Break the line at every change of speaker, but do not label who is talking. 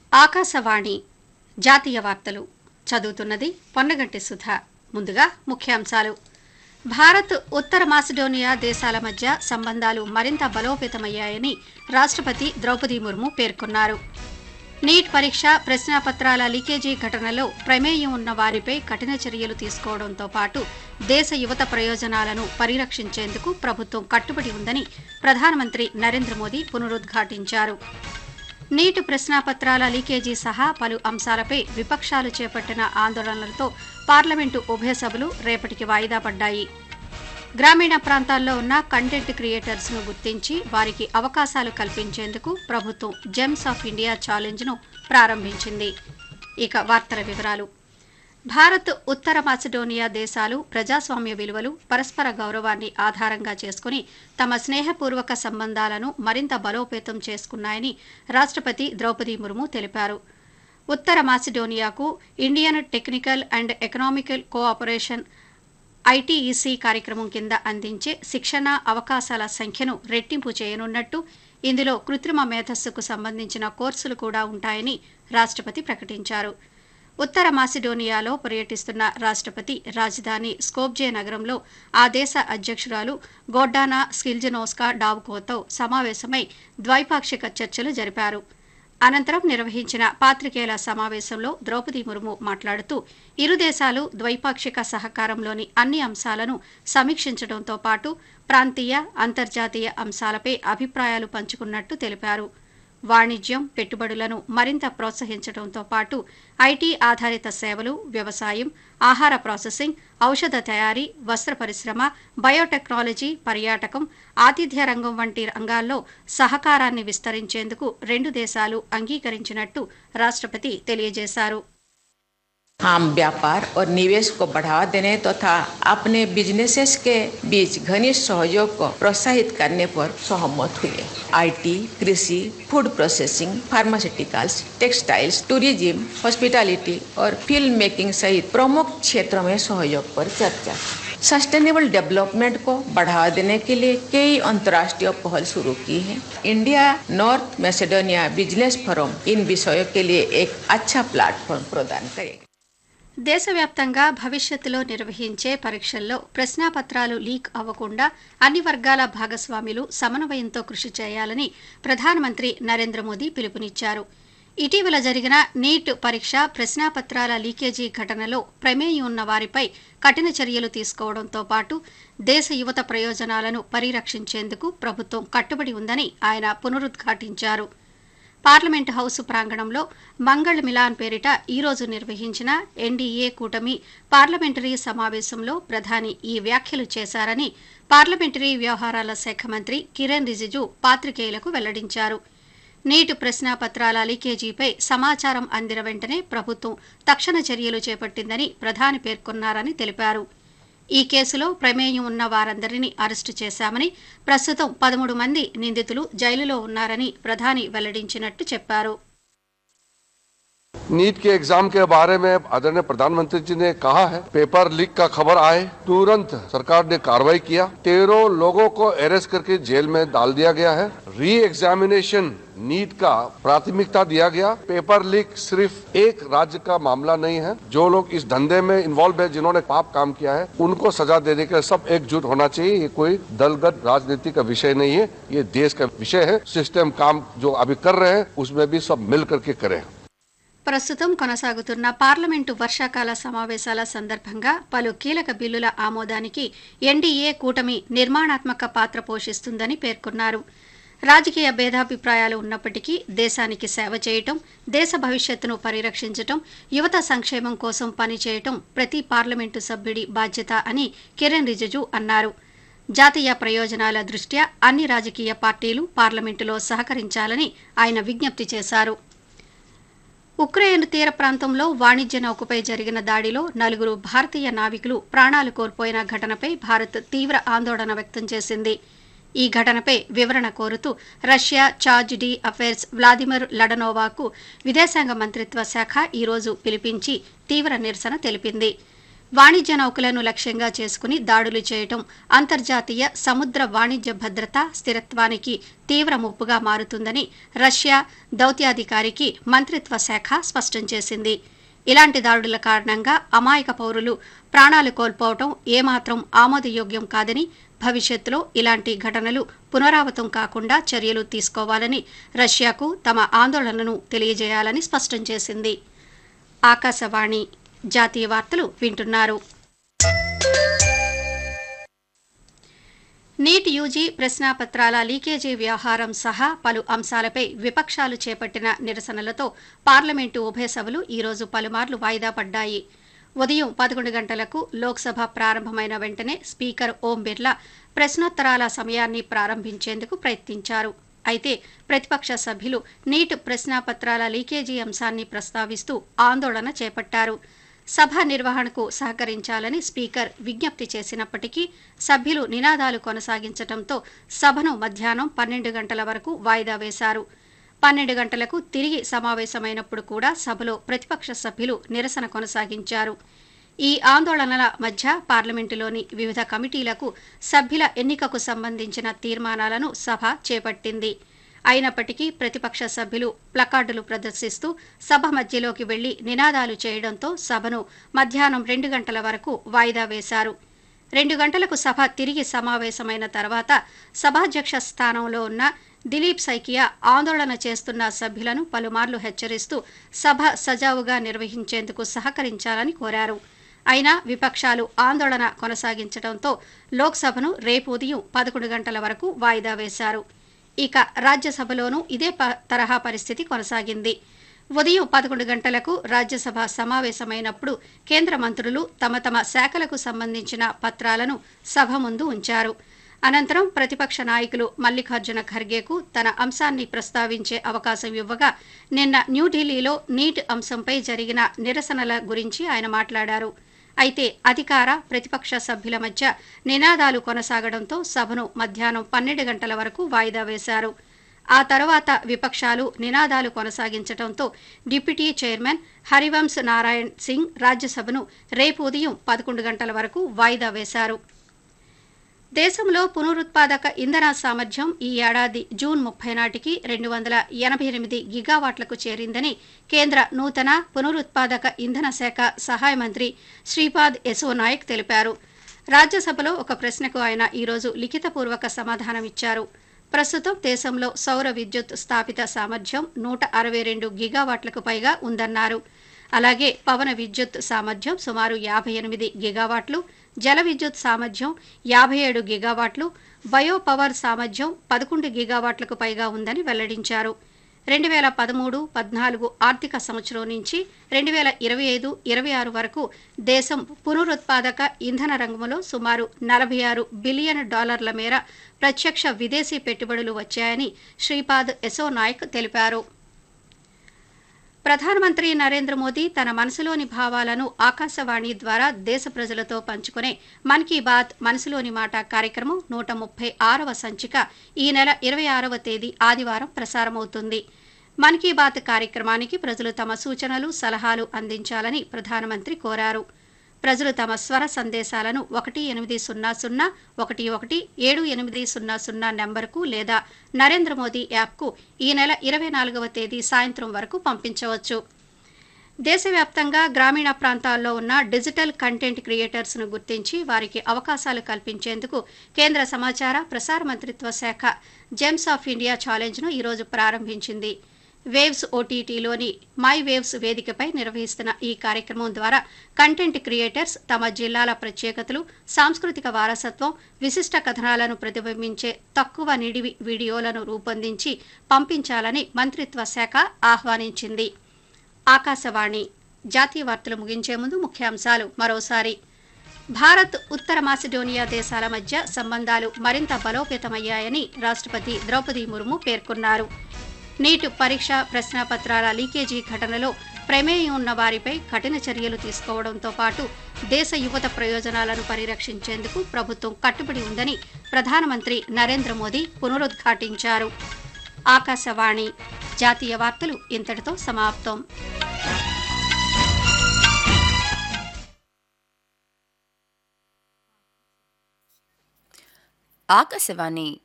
ఆకాశవాణి జాతీయ వార్తలు చదువుతున్నది పొన్నగంటి సుధ ముందుగా ముఖ్యాంశాలు భారత్ ఉత్తర మాసిడోనియా దేశాల మధ్య సంబంధాలు మరింత బలోపేతమయ్యాయని రాష్ట్రపతి ద్రౌపది ముర్ము పేర్కొన్నారు నీట్ పరీక్ష ప్రశ్నాపత్రాల లీకేజీ ఘటనలో ప్రమేయం ఉన్న వారిపై కఠిన చర్యలు తీసుకోవడంతో పాటు దేశ యువత ప్రయోజనాలను పరిరక్షించేందుకు ప్రభుత్వం కట్టుబడి ఉందని ప్రధానమంత్రి నరేంద్ర మోదీ పునరుద్ఘాటించారు నీట్ ప్రశ్నాపత్రాల లీకేజీ సహా పలు అంశాలపై విపక్షాలు చేపట్టిన ఆందోళనలతో పార్లమెంటు ఉభయ సభలు రేపటికి వాయిదా పడ్డాయి గ్రామీణ ప్రాంతాల్లో ఉన్న కంటెంట్ క్రియేటర్స్ ను గుర్తించి వారికి అవకాశాలు కల్పించేందుకు ప్రభుత్వం జెమ్స్ ఆఫ్ ఇండియా ఛాలెంజ్ ను ప్రారంభించింది ఇక వార్తల వివరాలు భారత్ ఉత్తర మాసిడోనియా దేశాలు ప్రజాస్వామ్య విలువలు పరస్పర గౌరవాన్ని ఆధారంగా చేసుకుని తమ స్నేహపూర్వక సంబంధాలను మరింత బలోపేతం చేసుకున్నాయని రాష్ట్రపతి ద్రౌపది ముర్ము తెలిపారు ఉత్తర మాసిడోనియాకు Indian technical and economical cooperation ITEC కార్యక్రమం కింద అందించే శిక్షణ అవకాశాల సంఖ్యను రెట్టింపు చేయనున్నట్టు ఇందులో కృత్రిమ మేధస్సుకు సంబంధించిన కోర్సులు కూడా ఉంటాయని రాష్ట్రపతి ప్రకటించారు ఉత్తర మాసిడోనియాలో పర్యటిస్తున్న రాష్ట్రపతి రాజధాని స్కోప్జే నగరంలో ఆ దేశ అధ్యక్షురాలు గోడ్డానా స్కిల్జనోస్కా డావ్కోతో సమావేశమై ద్వైపాక్షిక చర్చలు జరిపారు అనంతరం నిర్వహించిన పాత్రికేయుల సమావేశంలో ద్రౌపది ముర్ము మాట్లాడుతూ ఇరు దేశాలు ద్వైపాక్షిక సహకారంలోని అన్ని అంశాలను సమీక్షించడంతో పాటు ప్రాంతీయ అంతర్జాతీయ అంశాలపై అభిప్రాయాలు పంచుకున్నట్టు తెలిపారు వాణిజ్యం పెట్టుబడులను మరింత ప్రోత్సహించడంతో పాటు ఐటీ ఆధారిత సేవలు వ్యవసాయం ఆహార ప్రాసెసింగ్ ఔషధ తయారీ వస్త్ర పరిశ్రమ బయోటెక్నాలజీ పర్యాటకం ఆతిథ్య రంగం వంటి రంగాల్లో సహకారాన్ని విస్తరించేందుకు రెండు దేశాలు అంగీకరించినట్టు రాష్ట్రపతి తెలియజేశారు
हम व्यापार और निवेश को बढ़ावा देने तथा अपने बिजनेसेस के बीच घनिष्ठ सहयोग को प्रोत्साहित करने पर सहमत हुए आईटी, कृषि food processing pharmaceuticals textiles tourism hospitality और फिल्म मेकिंग सहित प्रमुख क्षेत्रों में सहयोग पर चर्चा सस्टेनेबल डेवलपमेंट को बढ़ावा देने के लिए कई अंतर्राष्ट्रीय पहल शुरू की है India North Macedonia business forum इन विषयों के लिए एक अच्छा प्लेटफॉर्म प्रदान करेगा
దేశవ్యాప్తంగా భవిష్యత్తులో నిర్వహించే పరీక్షల్లో ప్రశ్నాపత్రాలు లీక్ అవ్వకుండా అన్ని వర్గాల భాగస్వాములు సమన్వయంతో కృషి చేయాలని ప్రధానమంత్రి నరేంద్ర మోదీ పిలుపునిచ్చారు ఇటీవల జరిగిన నీట్ పరీక్ష ప్రశ్నాపత్రాల లీకేజీ ఘటనలో ప్రమేయం ఉన్న వారిపై కఠిన చర్యలు తీసుకోవడంతో పాటు దేశ యువత ప్రయోజనాలను పరిరక్షించేందుకు ప్రభుత్వం కట్టుబడి ఉందని ఆయన పునరుద్ఘాటించారు పార్లమెంట్ హౌస్ ప్రాంగణంలో మంగళ్ మిలాన్ పేరిట ఈరోజు నిర్వహించిన ఎన్డీఏ కూటమి పార్లమెంటరీ సమావేశంలో ప్రధాని ఈ వ్యాఖ్యలు చేశారని పార్లమెంటరీ వ్యవహారాల శాఖ మంత్రి కిరణ్ రిజిజు పాత్రికేయులకు వెల్లడించారు నీట్ ప్రశ్నాపత్రాల లీకేజీపై సమాచారం అందిన వెంటనే ప్రభుత్వం తక్షణ చర్యలు చేపట్టిందని ప్రధాని పేర్కొన్నారని తెలిపారు ఈ కేసులో ప్రమేయం ఉన్న వారందరినీ అరెస్టు చేశామని ప్రస్తుతం పదమూడు మంది నిందితులు జైలులో ఉన్నారని ప్రధాని వెల్లడించినట్టు చెప్పారు
नीट के एग्जाम के बारे में आदरणीय प्रधानमंत्री जी ने कहा है पेपर लीक का खबर आए तुरंत सरकार ने कार्रवाई किया तेरह लोगों को अरेस्ट करके जेल में डाल दिया गया है री एग्जामिनेशन नीट का प्राथमिकता दिया गया पेपर लीक सिर्फ एक राज्य का मामला नहीं है जो लोग इस धंधे में इन्वॉल्व है जिन्होंने पाप काम किया है उनको सजा देने के लिए सब एकजुट होना चाहिए ये कोई दलगत राजनीति का विषय नहीं है ये देश का विषय है सिस्टम काम जो अभी कर रहे हैं उसमें भी सब मिल करके करें
ప్రస్తుతం కొనసాగుతున్న పార్లమెంటు వర్షాకాల సమావేశాల సందర్భంగా పలు కీలక బిల్లుల ఆమోదానికి ఎన్డీఏ కూటమి నిర్మాణాత్మక పాత్ర పోషిస్తుందని పేర్కొన్నారు రాజకీయ భేదాభిప్రాయాలు ఉన్నప్పటికీ దేశానికి సేవ చేయటం దేశ భవిష్యత్తును పరిరక్షించటం యువత సంక్షేమం కోసం పనిచేయటం ప్రతి పార్లమెంటు సభ్యుడి బాధ్యత అని కిరణ్ రిజిజు అన్నారు జాతీయ ప్రయోజనాల దృష్ట్యా అన్ని రాజకీయ పార్టీలు పార్లమెంటులో సహకరించాలని ఆయన విజ్ఞప్తి చేశారు ఉక్రెయిన్ తీర ప్రాంతంలో వాణిజ్య నౌకపై జరిగిన దాడిలో నలుగురు భారతీయ నావికులు ప్రాణాలు కోల్పోయిన ఘటనపై భారత్ తీవ్ర ఆందోళన వ్యక్తం చేసింది ఈ ఘటనపై వివరణ కోరుతూ Russia charge d' affaires Vladimir లడనోవాకు విదేశాంగ మంత్రిత్వ శాఖ ఈరోజు పిలిపించి తీవ్ర నిరసన తెలిపింది వాణిజ్య నౌకలను లక్ష్యంగా చేసుకుని దాడులు చేయటం అంతర్జాతీయ సముద్ర వాణిజ్య భద్రత స్థిరత్వానికి తీవ్ర ముప్పుగా మారుతుందని రష్యా దౌత్యాధికారికి మంత్రిత్వ శాఖ స్పష్టం చేసింది ఇలాంటి దాడుల కారణంగా అమాయక పౌరులు ప్రాణాలు కోల్పోవటం ఏమాత్రం ఆమోదయోగ్యం కాదని భవిష్యత్తులో ఇలాంటి ఘటనలు పునరావృతం కాకుండా చర్యలు తీసుకోవాలని రష్యాకు తమ ఆందోళనను తెలియజేయాలని స్పష్టం చేసింది ఆకాశవాణి జాతీయ వార్తలు వింటున్నారు నీట్ యూజీ ప్రశ్నాపత్రాల లీకేజీ వ్యవహారం సహా పలు అంశాలపై విపక్షాలు చేపట్టిన నిరసనలతో పార్లమెంటు ఉభయ సభలు ఈరోజు పలుమార్లు వాయిదా పడ్డాయి ఉదయం పదకొండు గంటలకు లోక్సభ ప్రారంభమైన వెంటనే స్పీకర్ ఓం బిర్లా ప్రశ్నోత్తరాల సమయాన్ని ప్రారంభించేందుకు ప్రయత్నించారు అయితే ప్రతిపక్ష సభ్యులు నీట్ ప్రశ్నాపత్రాల లీకేజీ అంశాన్ని ప్రస్తావిస్తూ ఆందోళన చేపట్టారు సభ నిర్వహణకు సహకరించాలని స్పీకర్ విజ్ఞప్తి చేసినప్పటికీ సభ్యులు నినాదాలు కొనసాగించడంతో సభను మధ్యాహ్నం పన్నెండు గంటల వరకు వాయిదా వేశారు పన్నెండు గంటలకు తిరిగి సమావేశమైనప్పుడు కూడా సభలో ప్రతిపక్ష సభ్యులు నిరసన కొనసాగించారు ఈ ఆందోళనల మధ్య పార్లమెంటులోని వివిధ కమిటీలకు సభ్యుల ఎన్నికకు సంబంధించిన తీర్మానాలను సభ చేపట్టింది అయినప్పటికీ ప్రతిపక్ష సభ్యులు ప్లకార్డులు ప్రదర్శిస్తూ సభ మధ్యలోకి వెళ్లి నినాదాలు చేయడంతో సభను మధ్యాహ్నం రెండు గంటల వరకు వాయిదా వేశారు రెండు గంటలకు సభ తిరిగి సమావేశమైన తర్వాత సభాధ్యక్ష స్థానంలో ఉన్న దిలీప్ సైకియా ఆందోళన చేస్తున్న సభ్యులను పలుమార్లు హెచ్చరిస్తూ సభ సజావుగా నిర్వహించేందుకు సహకరించాలని కోరారు అయినా విపక్షాలు ఆందోళన కొనసాగించడంతో లోక్సభను రేపు ఉదయం పదకొండు గంటల వరకు వాయిదా వేశారు ఇక రాజ్యసభలోనూ ఇదే ప- తరహా పరిస్థితి కొనసాగింది ఉదయం పదకొండు గంటలకు రాజ్యసభ సమావేశమైనప్పుడు కేంద్ర మంత్రులు తమ తమ శాఖలకు సంబంధించిన పత్రాలను సభ ముందు ఉంచారు అనంతరం ప్రతిపక్ష నాయకులు మల్లికార్జున ఖర్గేకు తన అంశాన్ని ప్రస్తావించే అవకాశం ఇవ్వగా నిన్న న్యూఢిల్లీలో నీట్ అంశంపై జరిగిన నిరసనల గురించి ఆయన మాట్లాడారు అయితే అధికార ప్రతిపక్ష సభ్యుల మధ్య నినాదాలు కొనసాగడంతో సభను మధ్యాహ్నం పన్నెండు గంటల వరకు వాయిదా వేశారు ఆ తర్వాత విపక్షాలు నినాదాలు కొనసాగించడంతో డిప్యూటీ చైర్మన్ హరివంశ్ నారాయణ్ సింగ్ రాజ్యసభను రేపు ఉదయం పదకొండు గంటల వరకు వాయిదా వేశారు దేశంలో పునరుత్పాదక ఇంధన సామర్థ్యం ఈ ఏడాది జూన్ ముప్పై నాటికి రెండు వందల ఎనభై ఎనిమిది గిగావాట్లకు చేరిందని కేంద్ర నూతన పునరుత్పాదక ఇంధన శాఖ సహాయ మంత్రి శ్రీపాద్ యశో నాయక్ తెలిపారు రాజ్యసభలో ఒక ప్రశ్నకు ఆయన ఈరోజు లిఖితపూర్వక సమాధానమిచ్చారు ప్రస్తుతం దేశంలో సౌర విద్యుత్ స్థాపిత సామర్థ్యం నూట అరవై రెండు గిగావాట్లకు పైగా ఉందన్నారు అలాగే పవన విద్యుత్ సామర్థ్యం సుమారు యాభై ఎనిమిది గిగావాట్లు జల విద్యుత్ సామర్థ్యం యాభై ఏడు గిగావాట్లు బయో పవర్ సామర్థ్యం పదకొండు గిగావాట్లకు పైగా ఉందని వెల్లడించారు రెండు వేల పదమూడు పద్నాలుగు ఆర్థిక సంవత్సరం నుంచి రెండు వేల ఇరవై ఐదు ఇరవై ఆరు వరకు దేశం పునరుత్పాదక ఇంధన రంగంలో సుమారు నలభై ఆరు బిలియన్ డాలర్ల మేర ప్రత్యక్ష విదేశీ పెట్టుబడులు వచ్చాయని శ్రీపాద్ యశో నాయక్ తెలిపారు ప్రధానమంత్రి నరేంద్ర మోదీ తన మనసులోని భావాలను ఆకాశవాణి ద్వారా దేశ ప్రజలతో పంచుకునే మన్ కీ బాత్ మనసులోని మాట కార్యక్రమం నూట ముప్పై ఆరవ సంచిక ఈ నెల ఇరవై ఆరవ తేదీ ఆదివారం ప్రసారమవుతుంది మన్ కీ బాత్ కార్యక్రమానికి ప్రజలు తమ సూచనలు సలహాలు అందించాలని ప్రధానమంత్రి కోరారు ప్రజలు తమ స్వర సందేశాలను ఒకటి ఎనిమిది సున్నా సున్నా ఒకటి ఒకటి ఏడు ఎనిమిది సున్నా సున్నా నెంబర్కు లేదా నరేంద్ర మోదీ యాప్కు ఈ నెల ఇరవై నాలుగవ తేదీ సాయంత్రం వరకు పంపించవచ్చు దేశవ్యాప్తంగా గ్రామీణ ప్రాంతాల్లో ఉన్న డిజిటల్ కంటెంట్ క్రియేటర్స్ను గుర్తించి వారికి అవకాశాలు కల్పించేందుకు కేంద్ర సమాచార ప్రసార మంత్రిత్వ శాఖ జెమ్స్ ఆఫ్ ఇండియా ఛాలెంజ్ను ఈరోజు ప్రారంభించింది వేవ్స్ ఓటీటీలోని మై వేవ్స్ వేదికపై నిర్వహిస్తున్న ఈ కార్యక్రమం ద్వారా కంటెంట్ క్రియేటర్స్ తమ జిల్లాల ప్రత్యేకతలు సాంస్కృతిక వారసత్వం విశిష్ట కథనాలను ప్రతిబింబించే తక్కువ నిడివి వీడియోలను రూపొందించి పంపించాలని మంత్రిత్వ శాఖ ఆహ్వానించింది ఆకాశవాణి జాతీయ వార్తలు ముగించే ముందు ముఖ్యాంశాలు మరోసారి భారత్ ఉత్తర మాసిడోనియా దేశాల మధ్య సంబంధాలు మరింత బలోపేతమయ్యాయని రాష్ట్రపతి ద్రౌపది ముర్ము పేర్కొన్నారు నీట్ పరీక్ష ప్రశ్నాపత్రాల లీకేజీ ఘటనలో ప్రమేయం ఉన్న వారిపై కఠిన చర్యలు తీసుకోవడంతో పాటు దేశ యువత ప్రయోజనాలను పరిరక్షించేందుకు ప్రభుత్వం కట్టుబడి ఉందని ప్రధానమంత్రి నరేంద్ర మోదీ పునరుద్ఘాటించారు ఆకాశవాణి జాతీయ వార్తలు ఇంతటితో సమాప్తం
ఆకాశవాణి